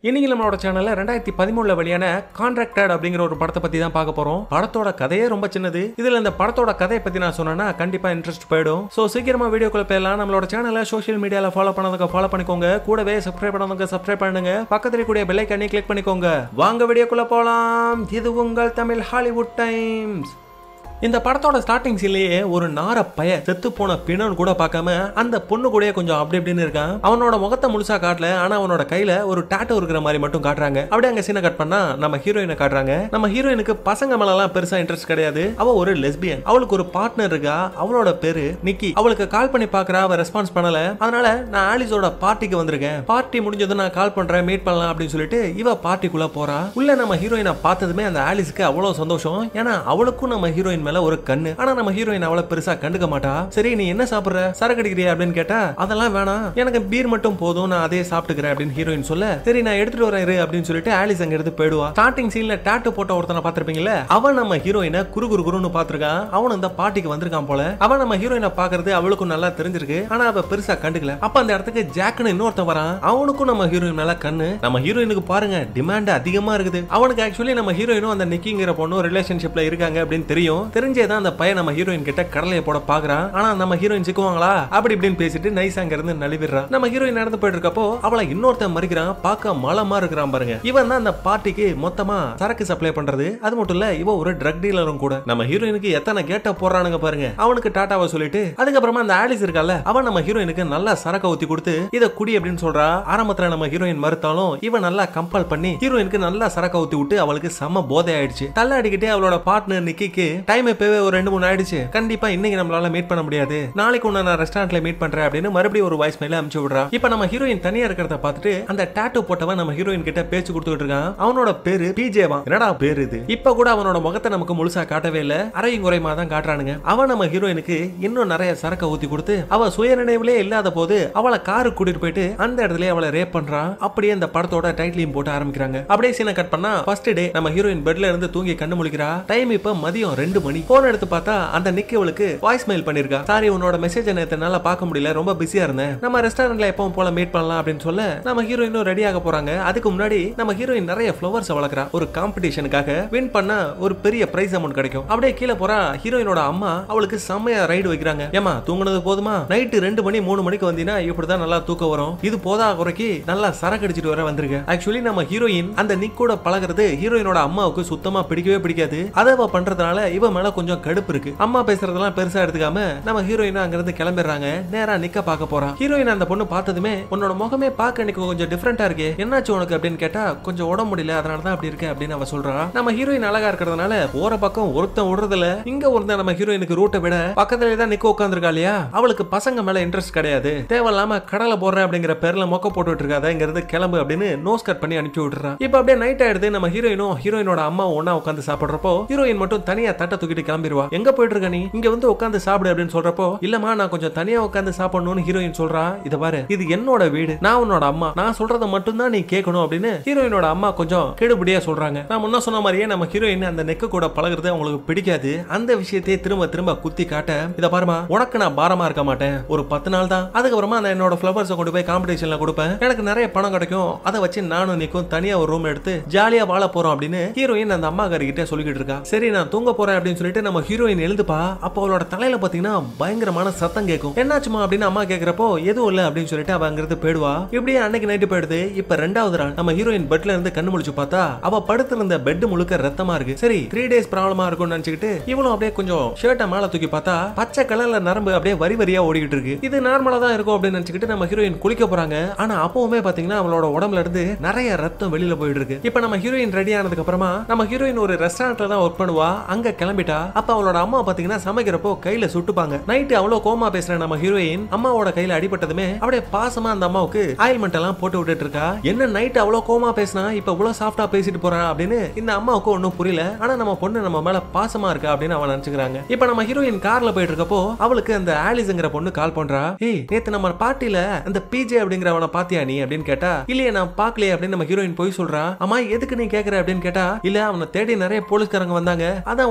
இன்னைக்கு நம்மளோட சேனல்ல ரெண்டாயிரத்தி பதிமூணுல வெளியான கான்ட்ராக்டட் அப்படிங்கிற ஒரு படத்தை பத்தி தான் பார்க்க போறோம் படத்தோட கதையே ரொம்ப சின்னது இதுல இந்த படத்தோட கதையை பத்தி நான் சொன்னேன்னா கண்டிப்பா இன்ட்ரெஸ்ட் போயிடும் சோ சீக்கிரமா வீடியோக்குள்ள போயிடலாம் நம்மளோட சேனலை சோஷியல் மீடியால ஃபாலோ பண்ணதுக்கு ஃபாலோ பண்ணிக்கோங்க கூடவே சப்ஸ்கிரைப் பண்ணதுக்கு சப்ஸ்கிரைப் பண்ணுங்க பக்கத்துல கூடிய பெல் ஐக்கனை கிளிக் பண்ணிக்கோங்க வாங்க வீடியோக்குள்ள போலாம் இது உங்கள் தமிழ் ஹாலிவுட் டைம்ஸ் இந்த படத்தோட ஸ்டார்டிங் சீன்லயே ஒரு நார பய செத்து போன பிணன் கூட பார்க்காம அந்த பொண்ணு கூடயே கொஞ்சம் அப்படி இப்படின்னு இருக்கான் அவனோட முகத்தை முழுசா காட்டல ஆனா அவனோட கையில ஒரு டாட்டோ இருக்கிற மாதிரி மட்டும் காட்டுறாங்க அப்படியே அங்க சீனை கட் பண்ணா நம்ம ஹீரோயினை காட்டுறாங்க நம்ம ஹீரோயினுக்கு பசங்க மேலலாம் பெருசா இன்ட்ரெஸ்ட் கிடையாது அவ ஒரு லெஸ்பியன் அவளுக்கு ஒரு பார்ட்னர் இருக்கா அவளோட பேரு நிக்கி அவளுக்கு கால் பண்ணி பாக்குறா அவ ரெஸ்பான்ஸ் பண்ணல அதனால நான் ஆலிஸோட பார்ட்டிக்கு வந்திருக்கேன் பார்ட்டி முடிஞ்சதும் நான் கால் பண்றேன் மீட் பண்ணலாம் அப்படின்னு சொல்லிட்டு இவ பார்ட்டிக்குள்ள போறா உள்ள நம்ம ஹீரோயினை பார்த்ததுமே அந்த ஆலிஸ்க்கு அவ்வளவு சந்தோஷம் ஏன்னா அவளுக்கும் நம்ம ஹீரோயின் மேல ஒரு கண்ணு ஆனா நம்ம ஹீரோயின் அவளை பெருசா கண்டுக்க மாட்டா சரி நீ என்ன சாப்பிடுற சரக்கு அடிக்கிறியா அப்படின்னு கேட்டா அதெல்லாம் வேணாம் எனக்கு பீர் மட்டும் போதும் நான் அதே சாப்பிட்டுக்கிறேன் அப்படின்னு ஹீரோயின் சொல்ல சரி நான் எடுத்துட்டு வரேன் இரு அப்படின்னு சொல்லிட்டு ஆலிஸ் அங்க எடுத்து போயிடுவா ஸ்டார்டிங் சீன்ல டாட்டு போட்ட ஒருத்தனை பாத்திருப்பீங்கல்ல அவன் நம்ம ஹீரோயினை குறு குறு குருன்னு பாத்திருக்கான் அவன் இந்த பார்ட்டிக்கு வந்திருக்கான் போல அவன் நம்ம ஹீரோயினை பாக்குறது அவளுக்கும் நல்லா தெரிஞ்சிருக்கு ஆனா அவ பெருசா கண்டுக்கல அப்ப அந்த இடத்துக்கு ஜாக்னு இன்னொருத்தன் வரான் அவனுக்கும் நம்ம ஹீரோயின் மேல கண்ணு நம்ம ஹீரோயினுக்கு பாருங்க டிமாண்ட் அதிகமா இருக்குது அவனுக்கு ஆக்சுவலி நம்ம ஹீரோயினும் அந்த நிக்கிங்கிற பொண்ணும் ரிலேஷன்ஷிப்ல இருக்காங்க அப்படின்னு தெரியும் தெரிஞ்சே தான் அந்த பையன் நம்ம ஹீரோயின் கிட்ட கடலையை போட பாக்குறான் ஆனா நம்ம ஹீரோயின் சிக்குவாங்களா அப்படி இப்படின்னு பேசிட்டு நைஸ் அங்க இருந்து நழுவிடுறான் நம்ம ஹீரோயின் நடந்து போயிட்டு இருக்கப்போ அவளை இன்னொருத்தன் மறிக்கிறான் பார்க்க மலமா இருக்கிறான் பாருங்க இவன் தான் அந்த பார்ட்டிக்கு மொத்தமா சரக்கு சப்ளை பண்றது அது மட்டும் இல்ல இவன் ஒரு ட்ரக் டீலரும் கூட நம்ம ஹீரோயினுக்கு எத்தனை கேட்ட போறானுங்க பாருங்க அவனுக்கு டாட்டாவை சொல்லிட்டு அதுக்கப்புறமா அந்த ஆலிஸ் இருக்கால அவன் நம்ம ஹீரோயினுக்கு நல்லா சரக்க ஊத்தி கொடுத்து இத குடி அப்படின்னு சொல்றா ஆரம்பத்துல நம்ம ஹீரோயின் மறுத்தாலும் இவன் நல்லா கம்பல் பண்ணி ஹீரோயினுக்கு நல்லா சரக்க ஊத்தி விட்டு அவளுக்கு செம்ம போதை ஆயிடுச்சு தள்ளாடிக்கிட்டே அவளோட பார்ட்னர் நிக்கிக்கு டைம் இப்பவே ஒரு ரெண்டு மூணு ஆயிடுச்சு கண்டிப்பா இன்னைக்கு நம்மளால மீட் பண்ண முடியாது நாளைக்கு உன்னை நான் ரெஸ்டாரண்ட்ல மீட் பண்றேன் அப்படின்னு மறுபடியும் ஒரு வாய்ஸ் மெயில அனுப்பிச்சு விடுறா இப்ப நம்ம ஹீரோயின் தனியா இருக்கிறத பார்த்துட்டு அந்த டாட்டூ போட்டவன் நம்ம ஹீரோயின் கிட்ட பேச்சு கொடுத்துட்டு இருக்கான் அவனோட பேரு பிஜேவா என்னடா பேரு இது இப்ப கூட அவனோட முகத்தை நமக்கு முழுசா காட்டவே இல்ல அரையும் குறையுமா தான் காட்டுறானுங்க அவன் நம்ம ஹீரோயினுக்கு இன்னும் நிறைய சரக்க ஊத்தி கொடுத்து அவ சுயநினைவிலே இல்லாத போது அவளை காரு கூட்டிட்டு போயிட்டு அந்த இடத்துல அவளை ரேப் பண்றான் அப்படியே அந்த படத்தோட டைட்டிலையும் போட்டு ஆரம்பிக்கிறாங்க அப்படியே சீனை கட் பண்ணா ஃபர்ஸ்ட் டே நம்ம ஹீரோயின் பெட்ல இருந்து தூங்கி கண்ணு முழிக்கிறா டைம் இப்ப மதியம் ரெண்டு மணி போன் எடுத்து பார்த்தா அந்த நிக்கி அவளுக்கு வாய்ஸ் மெயில் பண்ணிருக்கா சாரி உன்னோட மெசேஜ் நேத்து என்னால பார்க்க முடியல ரொம்ப பிஸியா இருந்தேன் நம்ம ரெஸ்டாரண்ட்ல எப்பவும் போல மீட் பண்ணலாம் அப்படின்னு சொல்ல நம்ம ஹீரோயினும் ரெடி ஆக போறாங்க அதுக்கு முன்னாடி நம்ம ஹீரோயின் நிறைய ஃப்ளவர்ஸ் வளர்க்குறா ஒரு காம்படிஷனுக்காக வின் பண்ணா ஒரு பெரிய பிரைஸ் அமௌண்ட் கிடைக்கும் அப்படியே கீழே போறா ஹீரோயினோட அம்மா அவளுக்கு செம்மையா ரைடு வைக்கிறாங்க ஏமா தூங்குனது போதுமா நைட்டு ரெண்டு மணி மூணு மணிக்கு வந்தீங்கன்னா இப்படிதான் நல்லா தூக்கம் வரும் இது போதா குறைக்கு நல்லா சரக்கு அடிச்சிட்டு வர வந்திருக்க ஆக்சுவலி நம்ம ஹீரோயின் அந்த நிக் கூட பழகுறது ஹீரோயினோட அம்மாவுக்கு சுத்தமா பிடிக்கவே பிடிக்காது அதை அவ பண்றதுனால இவ மேல கொஞ்சம் கடுப்பு இருக்கு அம்மா பேசுறதெல்லாம் பெருசா எடுத்துக்காம நம்ம ஹீரோயின் அங்க இருந்து கிளம்பிடுறாங்க நேரா நிக்க பார்க்க போறா ஹீரோயின் அந்த பொண்ணு பார்த்ததுமே உன்னோட முகமே பார்க்க எனக்கு கொஞ்சம் டிஃப்ரெண்டா இருக்கு என்னாச்சு உனக்கு அப்படின்னு கேட்டா கொஞ்சம் உடம்பு முடியல அதனால தான் அப்படி இருக்கு அப்படின்னு அவ சொல்றா நம்ம ஹீரோயின் அழகா இருக்கிறதுனால போற பக்கம் ஒருத்தன் விடுறதுல இங்க ஒருத்தன் நம்ம ஹீரோயினுக்கு ரூட்டை விட பக்கத்துல தான் நிக்க உட்காந்துருக்கா இல்லையா அவளுக்கு பசங்க மேல இன்ட்ரெஸ்ட் கிடையாது தேவையில்லாம கடலை போடுறேன் அப்படிங்கிற பேர்ல மொக்க போட்டுட்டு இருக்காத இங்க இருந்து கிளம்பு அப்படின்னு நோஸ் கட் பண்ணி அனுப்பி விட்டுறா இப்ப அப்படியே நைட் ஆயிடுது நம்ம ஹீரோயினும் ஹீரோயினோட அம்மா ஒண்ணா உட்காந்து சாப்பிடுறப்போ ஹீரோயின் மட்டும் தனியா தட்டை தூக்கிட்டு கிளம்பிடுவா எங்க போயிட்டு இருக்க நீ இங்க வந்து உட்காந்து சாப்பிடு அப்படின்னு சொல்றப்போ இல்லம்மா நான் கொஞ்சம் தனியா உட்காந்து சாப்பிடணும்னு ஹீரோயின் சொல்றா இத பாரு இது என்னோட வீடு நான் உன்னோட அம்மா நான் சொல்றத மட்டும் தான் நீ கேட்கணும் அப்படின்னு ஹீரோயினோட அம்மா கொஞ்சம் கெடுபடியா சொல்றாங்க நான் முன்ன சொன்ன மாதிரியே நம்ம ஹீரோயின் அந்த நெக்கு கூட பழகுறது அவங்களுக்கு பிடிக்காது அந்த விஷயத்தையே திரும்ப திரும்ப குத்தி காட்ட இத பாருமா உனக்கு நான் பாரமா இருக்க மாட்டேன் ஒரு பத்து நாள் தான் அதுக்கப்புறமா நான் என்னோட ஃபிளவர்ஸை கொண்டு போய் காம்படிஷன்ல கொடுப்பேன் எனக்கு நிறைய பணம் கிடைக்கும் அதை வச்சு நானும் நிக்கும் தனியா ஒரு ரூம் எடுத்து ஜாலியா வாழ போறோம் அப்படின்னு ஹீரோயின் அந்த அம்மா கிட்ட சொல்லிக்கிட்டு இருக்கா சரி நான் தூங்க போறேன் அப்படின்னு சொல்லிட்டு நம்ம ஹீரோயின் எழுதுப்பா அப்போ அவளோட தலையில பாத்தீங்கன்னா பயங்கரமான சத்தம் கேட்கும் என்னாச்சுமா அப்படின்னு அம்மா கேக்குறப்போ எதுவும் இல்ல அப்படின்னு சொல்லிட்டு அவ அங்கிருந்து போயிடுவா இப்படியே அன்னைக்கு நைட்டு போயிடுது இப்ப ரெண்டாவது நாள் நம்ம ஹீரோயின் பெட்ல இருந்து கண்ணு முழிச்சு பார்த்தா அவ படுத்திருந்த பெட் முழுக்க ரத்தமா இருக்கு சரி த்ரீ டேஸ் ப்ராப்ளமா இருக்கும்னு நினைச்சுக்கிட்டு இவளும் அப்படியே கொஞ்சம் ஷர்ட்டை மேல தூக்கி பார்த்தா பச்சை கலர்ல நரம்பு அப்படியே வரி வரியா ஓடிக்கிட்டு இருக்கு இது நார்மலா தான் இருக்கும் அப்படின்னு நினைச்சுக்கிட்டு நம்ம ஹீரோயின் குளிக்க போறாங்க ஆனா அப்பவுமே பாத்தீங்கன்னா அவளோட உடம்புல இருந்து நிறைய ரத்தம் வெளியில போயிட்டு இருக்கு இப்ப நம்ம ஹீரோயின் ரெடி ஆனதுக்கு அப்புறமா நம்ம ஹீரோயின் ஒரு ரெஸ்டாரண்ட்ல தான் ஒர்க் பண்ணுவா அங்க கிளம்பிட்டா அப்ப அவளோட அம்மா பாத்தீங்கன்னா சமைக்கிறப்போ கையில சுட்டுப்பாங்க நைட்டு அவ்வளவு கோமா பேசுற நம்ம ஹீரோயின் அம்மாவோட கையில அடிபட்டதுமே அப்படியே பாசமா அந்த அம்மாவுக்கு ஆயில்மெண்ட் எல்லாம் போட்டு விட்டுட்டு இருக்கா என்ன நைட் அவ்வளவு கோமா பேசினா இப்ப இவ்வளவு சாஃப்டா பேசிட்டு போறா அப்படின்னு இந்த அம்மாவுக்கு ஒன்னும் புரியல ஆனா நம்ம பொண்ணு நம்ம மேல பாசமா இருக்கா அப்படின்னு அவன் நினைச்சுக்கிறாங்க இப்ப நம்ம ஹீரோயின் கார்ல போயிட்டு இருக்கப்போ அவளுக்கு அந்த ஆலிஸ்ங்கிற பொண்ணு கால் பண்றா ஏய் நேத்து நம்ம பார்ட்டில அந்த பிஜே அப்படிங்கிறவன பாத்தியா நீ அப்படின்னு கேட்டா இல்லையே நான் பாக்கலையே அப்படின்னு நம்ம ஹீரோயின் போய் சொல்றா அம்மா எதுக்கு நீ கேக்குற அப்படின்னு கேட்டா இல்ல அவனை தேடி நிறைய போலீஸ்காரங்க வந்தாங்க அதான் உனக்கு தெரியுமா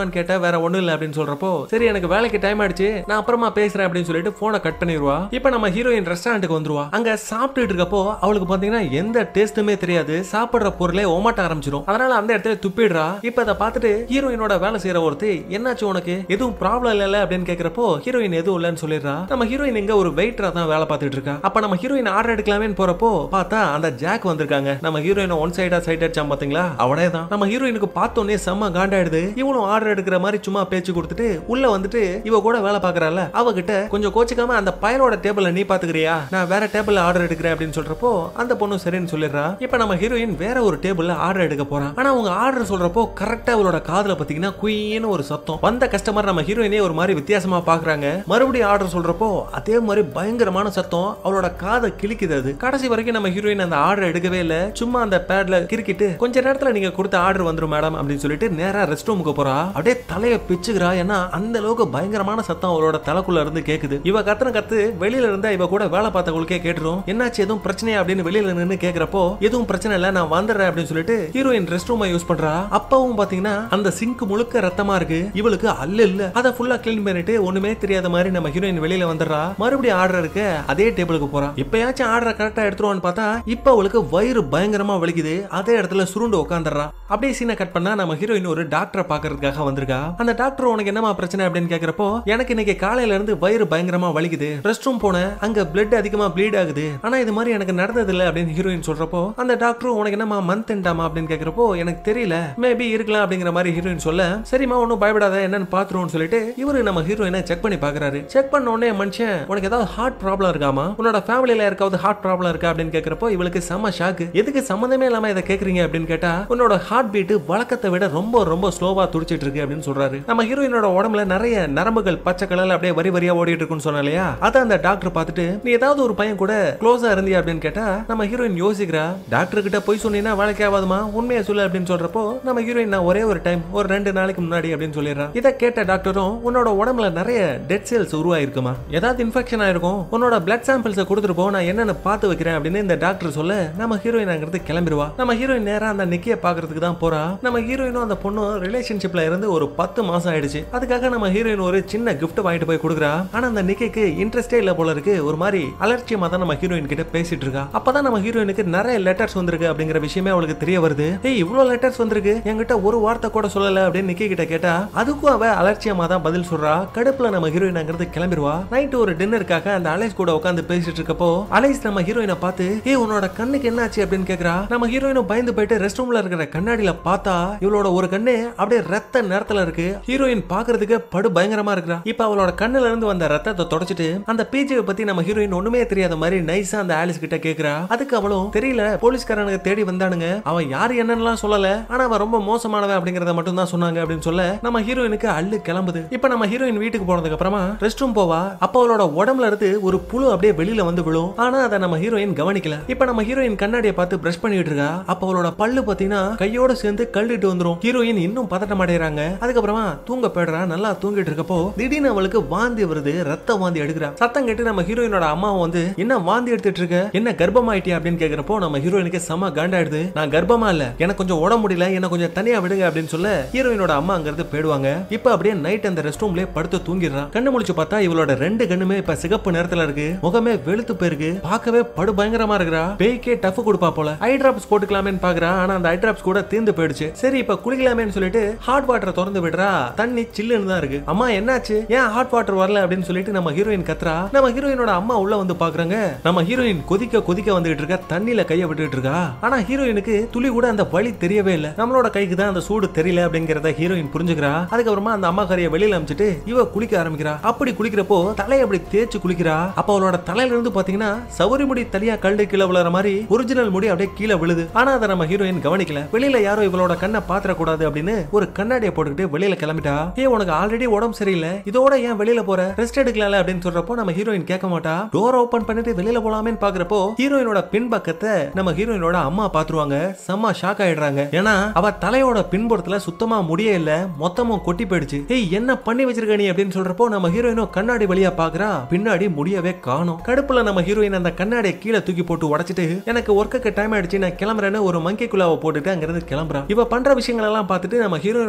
என்னமான்னு கேட்டா வேற ஒண்ணும் இல்ல அப்படின்னு சொல்றப்போ சரி எனக்கு வேலைக்கு டைம் ஆயிடுச்சு நான் அப்புறமா பேசுறேன் அப்படின்னு சொல்லிட்டு போனை கட் பண்ணிடுவா இப்ப நம்ம ஹீரோயின் ரெஸ்டாரண்ட்டுக்கு வந்துருவா அங்க சாப்பிட்டுட்டு இருக்கப்போ அவளுக்கு பாத்தீங்கன்னா எந்த டேஸ்ட்டுமே தெரியாது சாப்பிடுற பொருளே ஓமாட்ட ஆரம்பிச்சிடும் அதனால அந்த இடத்துல துப்பிடுறா இப்ப அதை பார்த்துட்டு ஹீரோயினோட வேலை செய்யற ஒருத்தி என்னாச்சு உனக்கு எதுவும் ப்ராப்ளம் இல்ல அப்படின்னு கேக்குறப்போ ஹீரோயின் எதுவும் இல்லைன்னு சொல்லிடுறா நம்ம ஹீரோயின் இங்க ஒரு வெயிட்டரா தான் வேலை பார்த்துட்டு இருக்கா அப்ப நம்ம ஹீரோயின் ஆர்டர் எடுக்கலாமேன்னு போறப்போ பார்த்தா அந்த ஜாக் வந்திருக்காங்க நம்ம ஹீரோயின் ஒன் சைடா சைட் அடிச்சான் பாத்தீங்களா அவனே தான் நம்ம ஹீரோயினுக்கு பார்த்தோன்னே செம்ம காண்டாயிடுது இவனும் ஆர்டர் எடுக்கிற மாதிரி சும்மா பேச்சு கொடுத்துட்டு உள்ள வந்துட்டு இவ கூட வேலை பாக்குறால அவகிட்ட கொஞ்சம் கோச்சிக்காம அந்த பயலோட டேபிள்ல நீ பாத்துக்கிறியா நான் வேற டேபிள்ல ஆர்டர் எடுக்கிறேன் அப்படின்னு சொல்றப்போ அந்த பொண்ணு சரின்னு சொல்லிடுறா இப்ப நம்ம ஹீரோயின் வேற ஒரு டேபிள்ல ஆர்டர் எடுக்க போறான் ஆனா அவங்க ஆர்டர் சொல்றப்போ கரெக்டா அவளோட காதுல பாத்தீங்கன்னா குயின்னு ஒரு சத்தம் வந்த கஸ்டமர் நம்ம ஹீரோயினே ஒரு மாதிரி வித்தியாசமா பாக்குறாங்க மறுபடியும் ஆர்டர் சொல்றப்போ அதே மாதிரி பயங்கரமான சத்தம் அவளோட காதை கிழிக்குது அது கடைசி வரைக்கும் நம்ம ஹீரோயின் அந்த ஆர்டர் எடுக்கவே இல்ல சும்மா அந்த பேட்ல கிறுக்கிட்டு கொஞ்ச நேரத்துல நீங்க கொடுத்த ஆர்டர் வந்துரும் மேடம் அப்படின்னு சொல்லிட்டு நேரா ரெஸ்ட் ரூமுக்கு போறா அப்படியே தலைய பிச்சுக்கிறா ஏன்னா அந்த அளவுக்கு பயங்கரமான சத்தம் அவளோட தலைக்குள்ள இருந்து கேக்குது இவ கத்துன கத்து வெளியில இருந்தா இவ கூட வேலை பார்த்தவங்களுக்கே கேட்டுரும் என்னாச்சு எதுவும் பிரச்சனையா அப்படின்னு வெளியில நின்னு கேக்குறப்போ எதுவும் பிரச்சனை இல்ல நான் வந்துடுறேன் அப்படின்னு சொல்லிட்டு ஹீரோயின் ரெஸ்ட் ரூமை யூஸ் பண்றா அப்பவும் பாத்தீங்கன்னா அந்த சிங்க் முழுக்க ரத்தமா இருக்கு இவளுக்கு அல்ல இல்ல அதை ஃபுல்லா க்ளீன் பண்ணிட்டு ஒண்ணுமே தெரியாத மாதிரி நம்ம ஹீரோயின் வெளியில வந்துடுறா மறுபடியும் ஆர்டர் இருக்க அதே டேபிளுக்கு போறா இப்பயாச்சும் ஆர்டர் கரெக்டா எடுத்துருவான்னு பார்த்தா இப்ப அவளுக்கு வயிறு பயங்கரமா வலிக்குது அதே இடத்துல சுருண்டு உட்காந்துடுறா அப்படியே சீனை கட் பண்ணா நம்ம ஹீரோயின் ஒரு டாக்டரை பாக்குறதுக்காக வந்திருக்கா அந்த டாக்டர் உனக்கு என்னமா பிரச்சனை அப்படின்னு கேக்குறப்போ எனக்கு இன்னைக்கு காலையில இருந்து வயிறு பயங்கரமா வலிக்குது ரெஸ்ட் ரூம் போனேன் அங்க பிளட் அதிகமா ப்ளீட் ஆகுது ஆனா இது மாதிரி எனக்கு நடந்தது இல்ல அப்படின்னு ஹீரோயின் சொல்றப்போ அந்த டாக்டர் உனக்கு என்னமா மந்த் எண்டாமா அப்படின்னு கேக்குறப்போ எனக்கு தெரியல மேபி இருக்கலாம் அப்படிங்கிற மாதிரி ஹீரோயின் சொல்ல சரிம்மா ஒன்னும் பயப்படாத என்னன்னு பாத்துருவோம்னு சொல்லிட்டு இவரு நம்ம ஹீரோயினை செக் பண்ணி பாக்குறாரு செக் பண்ண உடனே மனுஷன் உனக்கு ஏதாவது ஹார்ட் ப்ராப்ளம் இருக்காமா உன்னோட ஃபேமிலியில இருக்காவது ஹார்ட் ப்ராப்ளம் இருக்கா அப்படின்னு கேக்குறப்போ இவளுக்கு செம்ம ஷாக்கு எதுக்கு சம்மந்தமே இல்லாம இதை கேக்குறீங்க அப்படின்னு கேட்டா உன்னோட ஹார்ட் பீட் வழக்கத்தை விட ரொம்ப ரொம்ப ஸ்லோவா துடிச்சிட்டு இருக்கு அப்படின்னு சொல்றாரு நம்ம ஹீரோயினோட உடம்புல நிறைய நரம்புகள் பச்சை கலர்ல அப்படியே வரி வரியா ஓடிட்டு இருக்குன்னு சொன்னா இல்லையா அத அந்த டாக்டர் பார்த்துட்டு நீ ஏதாவது ஒரு பையன் கூட க்ளோஸா இருந்தியா அப்படின்னு கேட்டா நம்ம ஹீரோயின் யோசிக்கிறா டாக்டர் கிட்ட போய் சொன்னீங்கன்னா வேலைக்கு ஆகாதுமா உண்மையை சொல்லு அப்படின்னு சொல்றப்போ நம்ம ஹீரோயின் நான் ஒரே ஒரு டைம் ஒரு ரெண்டு நாளைக்கு முன்னாடி அப்படின்னு சொல்லிடுறா இதை கேட்ட டாக்டரும் உன்னோட உடம்புல நிறைய டெட் செல்ஸ் உருவாயிருக்குமா ஏதாவது இன்ஃபெக்ஷன் ஆயிருக்கும் உன்னோட பிளட் சாம்பிள்ஸை கொடுத்துருப்போம் நான் என்னன்னு பார்த்து வைக்கிறேன் அப்படின்னு இந்த டாக்டர் சொல்ல நம்ம ஹீரோயின் அங்கிருந்து கிளம்பிடுவா நம்ம ஹீரோயின் நேரா அந்த நிக்கிய பாக்குறதுக்கு தான் போறா நம்ம ஹீரோயினும் அந்த பொண்ணும் ரிலேஷன்ஷிப்ல இருந்து ஒரு பத்து மாசம் ஆயிடுச்சு அதுக்காக நம்ம ஹீரோயின் ஒரு சின்ன gift வாங்கிட்டு போய் கொடுக்குறா ஆனா அந்த நிக்கிக்கு இன்ட்ரெஸ்டே இல்ல போல இருக்கு ஒரு மாதிரி அலட்சியமா தான் நம்ம ஹீரோயின் கிட்ட பேசிட்டு இருக்கா அப்பதான் நம்ம ஹீரோயினுக்கு நிறைய லெட்டர்ஸ் வந்திருக்கு அப்படிங்கிற விஷயமே அவளுக்கு தெரிய வருது ஏய் இவ்வளவு லெட்டர்ஸ் வந்திருக்கு என்கிட்ட ஒரு வார்த்தை கூட சொல்லல அப்படின்னு நிக்கி கிட்ட கேட்டா அதுக்கும் அவ அலட்சியமா தான் பதில் சொல்றா கடுப்புல நம்ம ஹீரோயின் அங்கிருந்து கிளம்பிடுவா நைட்டு ஒரு டின்னருக்காக அந்த அலைஸ் கூட உட்காந்து பேசிட்டு இருக்கப்போ அலைஸ் நம்ம ஹீரோயினை பார்த்து ஏய் உன்னோட கண்ணுக்கு என்னாச்சு அப்படின்னு கேக்குறா நம்ம ஹீரோயினும் பயந்து போயிட்டு ரெஸ்ட் ரூம்ல இருக்கிற கண்ணாடியில பார்த்தா இவளோட ஒரு கண்ணு அப்படியே ரத்த நேரத்துல இருக்கு ஹீரோயின் பாக்குறதுக்கு படு பயங்கரமா இருக்கிறா இப்ப அவளோட கண்ணுல இருந்து வந்த ரத்தத்தை தொடச்சிட்டு அந்த பிஜியை பத்தி நம்ம ஹீரோயின் ஒண்ணுமே தெரியாத மாதிரி நைஸா அந்த ஆலிஸ் கிட்ட கேக்குறா அதுக்கு அவளும் தெரியல போலீஸ்காரனுக்கு தேடி வந்தானுங்க அவன் யாரு என்னன்னுலாம் சொல்லல ஆனா அவன் ரொம்ப மோசமானவன் அப்படிங்கறத மட்டும் தான் சொன்னாங்க அப்படின்னு சொல்ல நம்ம ஹீரோயினுக்கு அள்ளு கிளம்புது இப்ப நம்ம ஹீரோயின் வீட்டுக்கு போனதுக்கு அப்புறமா ரெஸ்ட் ரூம் போவா அப்ப அவளோட உடம்புல இருந்து ஒரு புழு அப்படியே வெளியில வந்து விழும் ஆனா அதை நம்ம ஹீரோயின் கவனிக்கல இப்ப நம்ம ஹீரோயின் கண்ணாடியை பார்த்து பிரஷ் பண்ணிட்டு இருக்கா அப்ப அவளோட பல்லு பாத்தீங்கன்னா கையோட சேர்ந்து கழுட்டு வந்துரும் ஹீரோயின் இன்னும் பதட்டம் அடைறாங்க அதுக்கப்புறமா தூங்க போயிடுறா நல்லா தூங்கிட்டு இருக்கப்போ திடீர்னு அவளுக்கு வாந்தி வருது ரத்த வாந்தி எடுக்கிறா சத்தம் கேட்டு நம்ம ஹீரோயினோட அம்மாவும் வந்து என்ன வாந்தி எடுத்துட்டு இருக்க என்ன கர்ப்பமாயிட்டியா அப்படின்னு கேக்குறப்போ நம்ம ஹீரோயினுக்கு செம காண்டாயிடுது நான் கர்ப்பமா இல்ல எனக்கு கொஞ்சம் உடம்பு முடியல என்ன கொஞ்சம் தனியா விடுங்க அப்படின்னு சொல்ல ஹீரோயினோட அம்மா அங்க இருந்து போயிடுவாங்க இப்ப அப்படியே நைட் அந்த ரெஸ்ட் ரூம்லயே படுத்து தூங்கிடுறா கண்ணு முழிச்சு பார்த்தா இவளோட ரெண்டு கண்ணுமே இப்ப சிகப்பு நேரத்துல இருக்கு முகமே வெளுத்து போயிருக்கு பார்க்கவே படு பயங்கரமா இருக்கிறா பேய்க்கே டஃப் கொடுப்பா போல ஐ டிராப்ஸ் போட்டுக்கலாமேன்னு பாக்குறா ஆனா அந்த ஐ டிராப்ஸ் கூட தீர்ந்து போயிடுச்சு சரி இப்ப குளிக்கலாமேன்னு சொல்லிட்டு ஹாட் வாட்டரை திறந்து விடுறா தண்ணி சில்லுன்னு தான் இருக்கு அம்மா என்னாச்சு ஏன் ஹாட் வாட்டர் வரல அப்படின்னு சொல்லிட்டு நம்ம ஹீரோயின் கத்துறா நம்ம ஹீரோயினோட அம்மா உள்ள வந்து பாக்குறாங்க நம்ம ஹீரோயின் கொதிக்க கொதிக்க வந்துகிட்டு இருக்கா தண்ணியில கைய விட்டுட்டு இருக்கா ஆனா ஹீரோயினுக்கு துளி கூட அந்த வலி தெரியவே இல்ல நம்மளோட கைக்கு தான் அந்த சூடு தெரியல அப்படிங்கறத ஹீரோயின் புரிஞ்சுக்கிறா அதுக்கப்புறமா அந்த அம்மா கரையை வெளியில அமைச்சிட்டு இவ குளிக்க ஆரம்பிக்கிறா அப்படி குளிக்கிறப்போ தலையை அப்படி தேய்ச்சு குளிக்கிறா அப்ப அவளோட தலையில இருந்து பாத்தீங்கன்னா சௌரி முடி தனியா கல்டு கீழே விழுற மாதிரி ஒரிஜினல் முடி அப்படியே கீழே விழுது ஆனா அதை நம்ம ஹீரோயின் கவனிக்கல வெளியில யாரோ இவளோட கண்ணை பாத்திர கூடாது அப்படின்னு ஒரு கண்ணாடியை போட்டுக்கிட்டு வெளியில கிளம்பிட்டா ஏ உனக்கு ஆல்ரெடி உடம்பு சரியில்லை இதோட ஏன் வெளியில போற ரெஸ்ட் எடுக்கலாம்ல அப்படின்னு சொல்றப்போ நம்ம ஹீரோயின் கேட்க மாட்டா டோர் ஓபன் பண்ணிட்டு வெளியில போலாமேன்னு பாக்குறப்போ ஹீரோயினோட பின்பக்கத்தை நம்ம ஹீரோயினோட அம்மா பாத்துருவாங்க செம்ம ஷாக் ஆயிடுறாங்க ஏன்னா அவ தலையோட பின்புறத்துல சுத்தமா முடியே இல்ல மொத்தமும் கொட்டி போயிடுச்சு ஏய் என்ன பண்ணி வச்சிருக்க நீ அப்படின்னு சொல்றப்போ நம்ம ஹீரோயினும் கண்ணாடி வழியா பாக்குறா பின்னாடி முடியவே காணும் கடுப்புல நம்ம ஹீரோயின் அந்த கண்ணாடியை கீழே தூக்கி போட்டு உடைச்சிட்டு எனக்கு ஒர்க்குக்கு டைம் ஆயிடுச்சு நான் கிளம்புறேன்னு ஒரு மங்கி குழாவை போட்டுட்டு அங்கிருந்து கிளம்புறா இவ பண்ற விஷயங்கள் எல்லாம் பார்த்துட்டு நம்ம ஹீரோயினோட அம்மாவுக்கு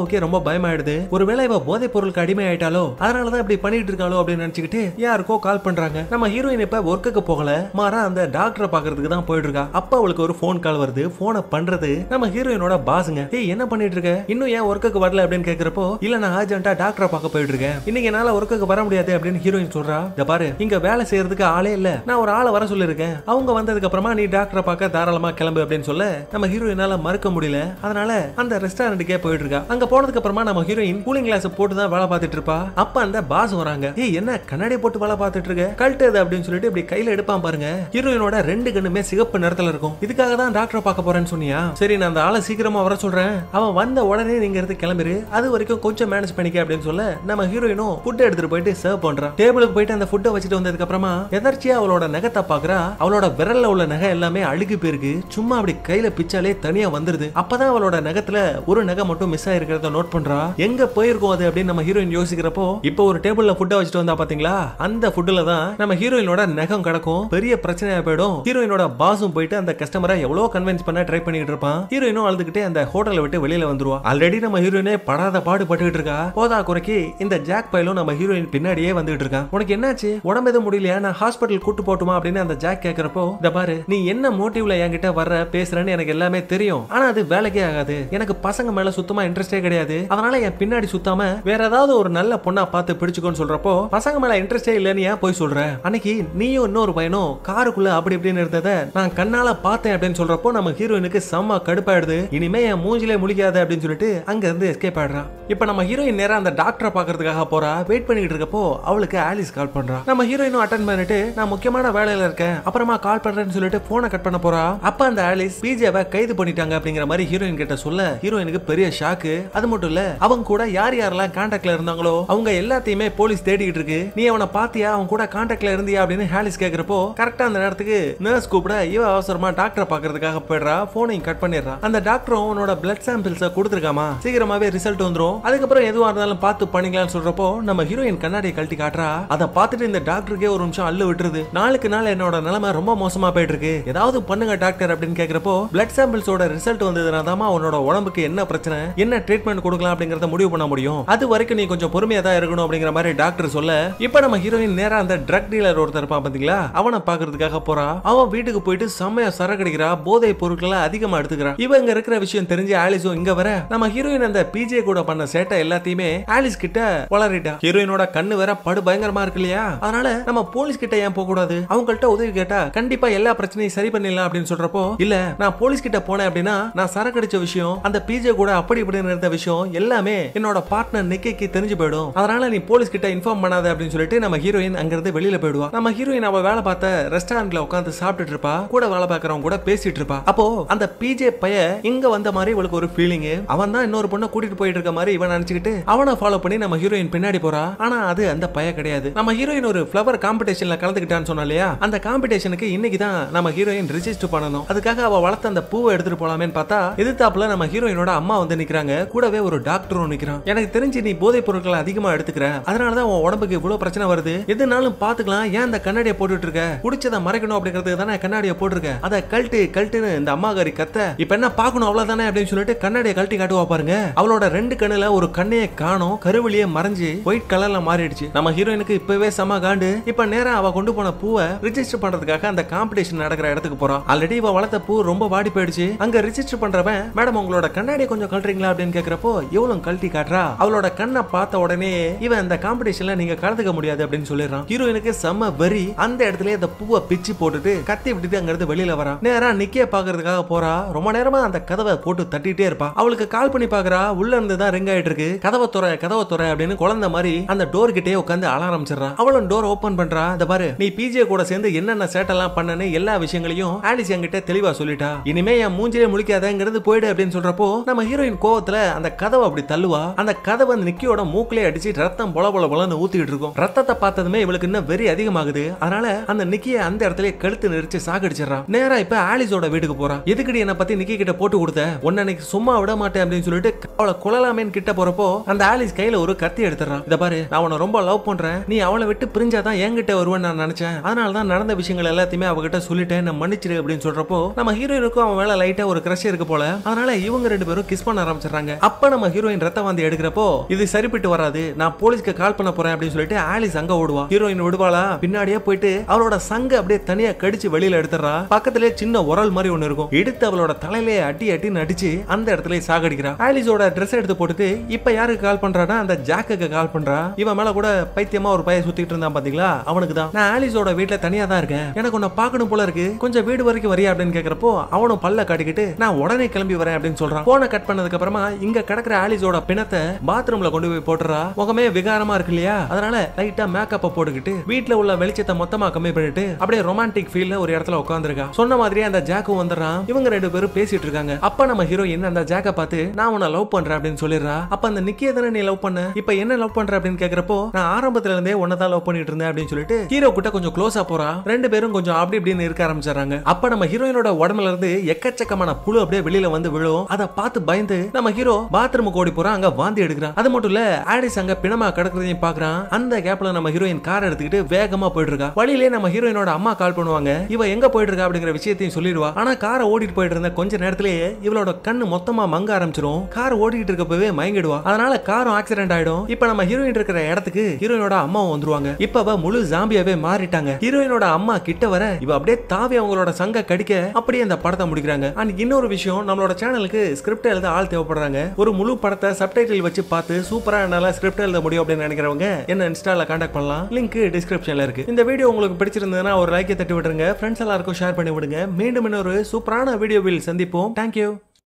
அப்பாவுக்கே ரொம்ப பயமாயிடுது ஒருவேளை இவ போதைப் பொருளுக்கு அடிமை ஆயிட்டாலோ அதனாலதான் இப்படி பண்ணிட்டு இருக்காளோ அப்படின்னு நினைச்சுக்கிட்டு யாருக்கோ கால் பண்றாங்க நம்ம ஹீரோயின் இப்ப ஒர்க்குக்கு போகல மாறா அந்த டாக்டரை பாக்குறதுக்கு தான் போயிட்டு இருக்கா அப்ப அவளுக்கு ஒரு ஃபோன் கால் வருது போனை பண்றது நம்ம ஹீரோயினோட பாசுங்க ஏய் என்ன பண்ணிட்டு இருக்க இன்னும் ஏன் ஒர்க்குக்கு வரல அப்படின்னு கேக்குறப்போ இல்ல நான் அர்ஜென்ட்டா டாக்டரை பார்க்க போயிட்டு இருக்கேன் இன்னைக்கு என்னால ஒர்க்குக்கு வர முடியாது அப்படின்னு ஹீரோயின் சொல்றா இந்த பாரு இங்க வேலை செய்யறதுக்கு ஆளே இல்ல நான் ஒரு ஆளை வர சொல்லிருக்கேன் அவங்க வந்ததுக்கு அப்புறமா நீ டாக்டரை பார்க்க தாராளமா கிளம்பு அப்படின்னு சொல்ல நம்ம ஹீரோயினால மறுக்க முடியல அதனால அந்த ரெஸ்டாரண்ட்டுக்கே போயிட்டு இருக்கா அங்க போனதுக்கு அப்புறமா நம்ம ஹீரோயின் கூலிங் கிளாஸ் போட்டு தான் வேலை பார்த்துட்டு இருப்பா அப்ப அந்த பாஸ் வராங்க ஏய் என்ன கண்ணாடி போட்டு வேலை பார்த்துட்டு இருக்க கழட்டு அது அப்படின்னு சொல்லிட்டு இப்படி கையில எடுப்பான் பாருங்க ஹீரோயினோட ரெண்டு கண்ணுமே சிகப்பு நிறத்துல இருக்கும் இதுக்காக தான் டாக்டரை பார்க்க போறேன்னு சொன்னியா சரி நான் அந்த ஆளை சீக்கிரமா வர சொல்றேன் அவன் வந்த உடனே நீங்க இருந்து கிளம்பிரு அது வரைக்கும் கொஞ்சம் மேனேஜ் பண்ணிக்க அப்படின்னு சொல்ல நம்ம ஹீரோயினும் ஃபுட் எடுத்துட்டு போயிட்டு சர்வ் பண்றான் டேபிளுக்கு போயிட்டு அந்த ஃபுட்டை வச்சுட்டு வந்ததுக்கு அப்புறமா எதர்ச்சியா அவளோட நகத்தை பாக்குறா அவளோட விரல்ல உள்ள நகை எல்லாமே அழுகி போயிருக்கு சும்மா அப்படி கையில பிச்சாலே தனியா வந்துருது அப்பதான் அவளோட நகத்துல ஒரு நகை மட்டும் மிஸ் ஆயிருக்கிறத நோட் பண்றா எங்க போயிருக்கோம் அது அப்படின்னு நம்ம ஹீரோயின் யோசிக்கிறப்போ இப்போ ஒரு டேபிள்ல ஃபுட்டை வச்சுட்டு வந்தா பாத்தீங்களா அந்த ஃபுட்ல தான் நம்ம ஹீரோயினோட நகம் கிடக்கும் பெரிய பிரச்சனையா போயிடும் ஹீரோயினோட பாஸும் போயிட்டு அந்த கஸ்டமரை எவ்வளவு கன்வின்ஸ் பண்ண ட்ரை பண்ணிட்டு இருப்பான் ஹீரோயினும் அழுதுகிட்டே அந்த ஹோட்டலை விட்டு வெளியில வந்துருவா ஆல்ரெடி நம்ம ஹீரோயினே படாத பாடு பட்டுக்கிட்டு இருக்கா போதா குறைக்கு இந்த ஜாக் பைலும் நம்ம ஹீரோயின் பின்னாடியே வந்துகிட்டு இருக்கான் உனக்கு என்னாச்சு உடம்பு எதுவும் முடியலையா நான் ஹாஸ்பிட்டல் கூட்டு போட்டுமா அப்படின்னு அந்த ஜாக் கேக்குறப்போ இந்த பாரு நீ என்ன மோட்டிவ்ல என்கிட்ட வர்ற பேசுறேன்னு எனக்கு எல்லாமே தெரியும் ஆனா அது வேலைக்கே ஆகாது எனக்கு பசங்க மேல சுத்தமா இன்ட்ரெஸ்டே கிடையாது அதனால என் பின்னாடி சுத்தாம வேற ஏதாவது ஒரு நல்ல பொண்ணா பார்த்து பிடிச்சுக்கோன்னு சொல்றப்போ பசங்க மேல இன்ட்ரெஸ்டே இல்லைன்னு ஏன் போய் சொல்ற அன்னைக்கு நீயும் இன்னொரு பையனும் காருக்குள்ள அப்படி இப்படின்னு இருந்தத நான் கண்ணால பார்த்தேன் அப்படின்னு சொல்றப்போ நம்ம ஹீரோயினுக்கு செம்ம கடுப்பாயிடுது இனிமே என் மூஞ்சிலே முழிக்காத அப்படின்னு சொல்லிட்டு அங்க இருந்து எஸ்கேப் ஆயிடுறான் இப்ப நம்ம ஹீரோயின் நேரா அந்த டாக்டரை பாக்குறதுக்காக போறா வெயிட் பண்ணிட்டு இருக்கப்போ அவளுக்கு ஆலிஸ் கால் பண்றா நம்ம ஹீரோயினும் அட்டன் பண்ணிட்டு நான் முக்கியமான வேலையில இருக்கேன் அப்புறமா கால் பண்றேன்னு சொல்லிட்டு போனை கட் பண்ண போறா அப்ப அந்த ஆலிஸ் பிஜேவை கைது பண்ணிட்டாங்க அப்படிங்கிற மாதிரி ஹீரோயின் கிட்ட சொல்ல ஹீரோயினுக்கு பெரிய ஷாக்கு அது மட்டும் இல்ல அவங்க கூட யார் யாரெல்லாம் கான்டாக்ட்ல இருந்தாங்களோ அவங்க எல்லாத்தையுமே போலீஸ் தேடிட்டு இருக்கு நீ அவனை பாத்தியா அவன் கூட கான்டாக்ட்ல இருந்தியா அப்படின்னு ஹாலிஸ் கேக்குறப்போ கரெக்டா அந்த நேரத்துக்கு நர்ஸ் கூப்பிட இவ அவசரமா டாக்டரை பாக்குறதுக்காக போயிடுறா போனையும் கட் பண்ணிடுறா அந்த டாக்டரும் உன்னோட பிளட் சாம்பிள்ஸ கொடுத்துருக்காமா சீக்கிரமாவே ரிசல்ட் வந்துரும் அதுக்கப்புறம் எதுவா இருந்தாலும் பார்த்து பண்ணிக்கலாம்னு சொல்றப்போ நம்ம ஹீரோயின் கண்ணாடியை கழட்டி காட்டுறா அதை பார்த்துட்டு இந்த டாக்டருக்கே ஒரு நிமிஷம் அள்ளு விட்டுருது நாளுக்கு நாள் என்னோட நிலைமை ரொம்ப மோசமா போயிட்டு இருக்கு ஏதாவது பண்ணுங்க டாக்டர் அப்படின்னு கேக்குறப்போ பிளட் சாம்பிள்ஸோட ரிசல்ட் வந்ததுனா தான் உன்னோட உடம்புக்கு என்ன பிரச்சனை என்ன ட்ரீட்மெண்ட் கொடுக்கலாம் அப்படிங்கறத முடிவு பண்ண முடியும் அது வரைக்கும் நீ கொஞ்சம் பொறுமையா தான் இருக்கணும் அப்படிங்கிற மாதிரி டாக்டர் சொல்ல இப்ப நம்ம ஹீரோயின் நேரா அந்த ட்ரக் டீலர் ஒருத்தர் இருப்பான் பாத்தீங்களா அவனை பாக்குறதுக்காக போறா அவன் வீட்டுக்கு போயிட்டு செம்மையா சரக்கு அடிக்கிறா போதை பொருட்களை அதிகமா எடுத்துக்கிறா இவ இங்க இருக்கிற விஷயம் தெரிஞ்சு ஆலிஸும் இங்க வர நம்ம ஹீரோயின் அந்த பிஜே கூட பண்ண சேட்டை எல்லாத்தையுமே ஆலிஸ் கிட்ட வளரிட்டா ஹீரோயினோட கண்ணு வேற படு பயங்கரமா இருக்கு இல்லையா அதனால நம்ம போலீஸ் கிட்ட ஏன் போக கூடாது அவங்கள்ட்ட உதவி கேட்டா கண்டிப்பா எல்லா பிரச்சனையும் சரி பண்ணிடலாம் அப்படின்னு சொல்றப்போ இல்ல நான் போலீஸ் கிட்ட போனேன் அப்படின்னா நான் சரக்கு அடிச்ச விஷயம் அந்த பிஜே கூட அப்படி இப்படின்னு இருந்த விஷயம் எல்லாமே என்னோட பார்ட்னர் நிக்கைக்கு தெரிஞ்சு போயிடும் அதனால நீ போலீஸ் கிட்ட இன்ஃபார்ம் பண்ணாத அப்படின்னு சொல்லிட்டு நம்ம ஹீரோயின் அங்க இருந்து வெளியில போயிடுவா நம்ம ஹீரோயின் அவ வேலை பார்த்த ரெஸ்டாரண்ட்ல உட்காந்து சாப்பிட்டுட்டு இருப்பா கூட வேலை பார்க்கறவங்க கூட பேசிட்டு இருப்பா அப்போ அந்த பிஜே பைய இங்க வந்த மாதிரி இவளுக்கு ஒரு ஃபீலிங் அவன் தான் இன்னொரு பொண்ணை கூட்டிட்டு போயிட்டு இருக்க மாதிரி இவன் நினைச்சுக்கிட்டு அவனை ஃபாலோ பண்ணி நம்ம ஹீரோயின் பின்னாடி போறா ஆனா அது அந்த பைய கிடையாது நம்ம ஹீரோயின் ஒரு ஃபிளவர் காம்படிஷன்ல கலந்துக்கிட்டான்னு சொன்னா இல்லையா அந்த காம்படிஷனுக்கு இன்னைக்கு தான் நம்ம ஹீரோயின் ரிஜிஸ்டர் பண்ணணும் அதுக்காக அவ வளர்த்த அந்த பூவை எடுத்துட்டு போலாமேன்னு பார்த்தா எதிர்த்தாப்புல நம்ம ஹீரோயினோட அம்மா வந்து நிக்கிறாங்க கூடவே ஒரு டாக்டரும் நிக்கிறான் எனக்கு தெரிஞ்சு நீ போதைப் பொருட்களை அதிகமா எடுத்துக்கிற அதனாலதான் உன் உடம்புக்கு இவ்வளவு பிரச்சனை வருது எதுனாலும் பாத்துக்கலாம் ஏன் அந்த கண்ணாடியை போட்டுட்டு இருக்க குடிச்சதை மறைக்கணும் அப்படிங்கிறதுக்கு தானே கண்ணாடியை போட்டிருக்க அதை கழட்டு கழட்டுன்னு இந்த அம்மாகாரி கத்த இப்ப என்ன பார்க்கணும் அவ்வளவுதானே அப்படின்னு சொல்லிட்டு கண்ணாடியை கழட்டி காட்டுவா பாருங்க அவளோட ரெண்டு கண்ணுல ஒரு கண்ணையை காணும் கருவிலியே மறைஞ்சு ஒயிட் கலர்ல மாறிடுச்சு நம்ம ஹீரோயினுக்கு இப்பவே செம காண்டு இப்ப நேரா அவ கொண்டு போன பூவை ரிஜிஸ்டர் பண்றதுக்காக அந்த காம்படிஷன் நடக்கிற இடத்துக்கு போறான் ஆல்ரெடி இவ வளர்த்த பூ ரொம்ப வாடி போயிடுச்சு அங்க ரிஜிஸ்டர் பண்றவன் மேடம் உங்களோட கண்ணாடியை கொஞ்சம் கழட்டுறீங்களா அப்படின்னு கேக்குறப்போ இவளும் கழட்டி காட்டுறா அவளோட கண்ணை பார்த்த உடனே இவன் இந்த காம்படிஷன்ல நீங்க கலந்துக்க முடியாது அப்படின்னு சொல்லிடுறான் ஹீரோயினுக்கு செம்ம வெறி அந்த இடத்துல அந்த பூவை பிச்சு போட்டுட்டு கத்தி விட்டுட்டு அங்க இருந்து வெளியில வரா நேரா நிக்கிய பாக்குறதுக்காக போறா ரொம்ப நேரமா அந்த கதவை போட்டு தட்டிட்டே இருப்பா அவளுக்கு கால் பண்ணி பாக்குறா உள்ள இருந்து தான் ரிங் ஆயிட்டு இருக்கு கதவை துற கதவை துற அப்படின்னு குழந்தை மாதிரி அந்த டோர் கிட்டே உட்காந்து அழ ஆரம்பிச்சிடறா அவளும் டோர் ஓபன் பண்றா இந்த பாரு நீ பிஜே கூட சேர்ந்து என்னென்ன சேட்டெல்லாம் பண்ணனு எல்லா விஷயங்களையும் ஆலிஸ் என்கிட்ட தெளிவா சொல்லிட்டா இனிமே என் மூஞ்சிலே முழிக்காதங்கிறது போயிடு அப்படின்னு சொல்றப்போ நம்ம ஹீரோயின் கோவத்துல அந்த கதவை அப்படி தள்ளுவா அந்த கதவை அந்த நிக்கியோட மூக்கிலே அடிச்சு ரத்தம் பொல பொல பொலன்னு ஊத்திட்டு இருக்கும் ரத்தத்தை பார்த்ததுமே இவளுக்கு இன்னும் வெறி அதிகமாகுது அதனால அந்த நிக்கிய அந்த இடத்துல கழுத்து நெரிச்சு சாகடிச்சிடறான் நேரா இப்ப ஆலிஸோட வீட்டுக்கு போறா எதுக்கடி என்ன பத்தி நிக்கி கிட்ட போட்டு கொடுத்த உன்னை அன்னைக்கு சும்மா விட மாட்டேன் அப்படின்னு சொல்லிட்டு அவளை கொல்லலாமேன்னு கிட்ட போறப்போ அந்த ஆலிஸ் கையில ஒரு கத்தி எடுத்துறான் இத பாரு நான் உன்னை ரொம்ப லவ் பண்றேன் நீ அவளை விட்டு பிரிஞ்சாதான் என்கிட்ட வருவேன்னு நான் நினைச்சேன் அதனால தான் நடந்த விஷயங்கள் எல்லாத்தையுமே அவகிட்ட சொல்லிட்டேன் நான் மன்னிச்சிரு அப்படின்னு சொல்றப்போ நம்ம ஹீரோயினுக்கும் அவன் மேல லைட்டா ஒரு கிரஷ் இருக்கு போல அதனால இவங்க ரெண்டு பேரும் கிஸ் பண்ண ஆரம்பிச்சிடுறாங்க அப்ப அப்ப நம்ம ஹீரோயின் ரத்த வாந்தி எடுக்கிறப்போ இது சரிப்பட்டு வராது நான் போலீஸ்க்கு கால் பண்ண போறேன் அப்படின்னு சொல்லிட்டு ஆலிஸ் அங்க ஓடுவா ஹீரோயின் விடுவாளா பின்னாடியே போயிட்டு அவளோட சங்க அப்படியே தனியா கடிச்சு வெளியில எடுத்துறா பக்கத்திலே சின்ன உரல் மாதிரி ஒண்ணு இருக்கும் எடுத்து அவளோட தலையிலே அடி அடி நடிச்சு அந்த இடத்துல சாகடிக்கிறா ஆலிஸோட ட்ரெஸ் எடுத்து போட்டுட்டு இப்ப யாருக்கு கால் பண்றானா அந்த ஜாக்குக்கு கால் பண்றா இவன் மேல கூட பைத்தியமா ஒரு பையன் சுத்திட்டு இருந்தான் பாத்தீங்களா அவனுக்கு தான் நான் ஆலிஸோட வீட்ல தனியா தான் இருக்கேன் எனக்கு உன்னை பார்க்கணும் போல இருக்கு கொஞ்சம் வீடு வரைக்கும் வரியா அப்படின்னு கேக்குறப்போ அவனும் பல்ல காட்டிக்கிட்டு நான் உடனே கிளம்பி வரேன் அப்படின்னு சொல்றான் போனை கட் பண்ணதுக்கு அப்புறமா இங்க கிடக்குற ஆலிஸோட பிணத்தை பாத்ரூம்ல கொண்டு போய் போட்டுறா முகமே விகாரமா இருக்கு இல்லையா அதனால லைட்டா மேக்கப்ப போட்டுக்கிட்டு வீட்ல உள்ள வெளிச்சத்தை மொத்தமா கம்மி பண்ணிட்டு அப்படியே ரொமான்டிக் ஃபீல்ல ஒரு இடத்துல உட்காந்துருக்கா சொன்ன மாதிரியே அந்த ஜாக்கும் வந்துடுறான் இவங்க ரெண்டு பேரும் பேசிட்டு இருக்காங்க அப்ப நம்ம ஹீரோயின் அந்த ஜாக்க பார்த்து நான் உன்னை லவ் பண்றேன் அப்படின்னு சொல்லிடுறா அப்ப அந்த நிக்கிய தானே நீ லவ் பண்ண இப்ப என்ன லவ் பண்ற அப்படின்னு கேக்குறப்போ நான் ஆரம்பத்துல இருந்தே உன்னை தான் லவ் பண்ணிட்டு இருந்தேன் அப்படின்னு சொல்லிட்டு ஹீரோ கிட்ட கொஞ்சம் க்ளோஸா போறா ரெண்டு பேரும் கொஞ்சம் அப்படி இப்படின்னு இருக்க ஆரம்பிச்சாங்க அப்ப நம்ம ஹீரோயினோட உடம்புல இருந்து எக்கச்சக்கமான புழு அப்படியே வெளியில வந்து விழும் அதை பார்த்து பயந்து நம்ம ஹீரோ பாத்ரூமுக்கு ஓடி போறான் அங்க வாந்தி எடுக்கிறான் அது மட்டும் இல்ல ஆடிஸ் அங்க பிணமா கிடக்குறதையும் பாக்குறான் அந்த கேப்ல நம்ம ஹீரோயின் கார் எடுத்துக்கிட்டு வேகமா போயிட்டு இருக்கா வழியிலே நம்ம ஹீரோயினோட அம்மா கால் பண்ணுவாங்க இவ எங்க போயிட்டு இருக்கா அப்படிங்கிற விஷயத்தையும் சொல்லிடுவா ஆனா காரை ஓடிட்டு போயிட்டு இருந்த கொஞ்ச நேரத்திலேயே இவளோட கண்ணு மொத்தமா மங்க ஆரம்பிச்சிரும் கார் ஓடிட்டு இருக்கப்பவே மயங்கிடுவா அதனால காரும் ஆக்சிடென்ட் ஆயிடும் இப்ப நம்ம ஹீரோயின் இருக்கிற இடத்துக்கு ஹீரோயினோட அம்மாவும் வந்துருவாங்க இப்ப அவ முழு ஜாம்பியாவே மாறிட்டாங்க ஹீரோயினோட அம்மா கிட்ட வர இவ அப்படியே தாவி அவங்களோட சங்க கடிக்க அப்படியே அந்த படத்தை முடிக்கிறாங்க அண்ட் இன்னொரு விஷயம் நம்மளோட சேனலுக்கு ஸ்கிரிப்ட் எழுத ஆள் தேவைப்படுறாங்க ஒரு முழு படத்தை சப்டைட்டில் வச்சு பார்த்து சூப்பரா என்னால ஸ்கிரிப்ட் எழுத முடியும் அப்படின்னு நினைக்கிறவங்க என்ன இன்ஸ்டால காண்டாக்ட் பண்ணலாம் லிங்க் டிஸ்கிரிப்ஷன்ல இருக்கு இந்த வீடியோ உங்களுக்கு பிடிச்சிருந்ததுன்னா ஒரு லைக்கை தட்டி விட்டுருங்க ஃப்ரெண்ட்ஸ் எல்லாருக்கும் ஷேர் பண்ணி விடுங்க மீண்டும் இன்னொரு சூப்பரான வீடியோவில் சந்திப்போம் தேங்க்யூ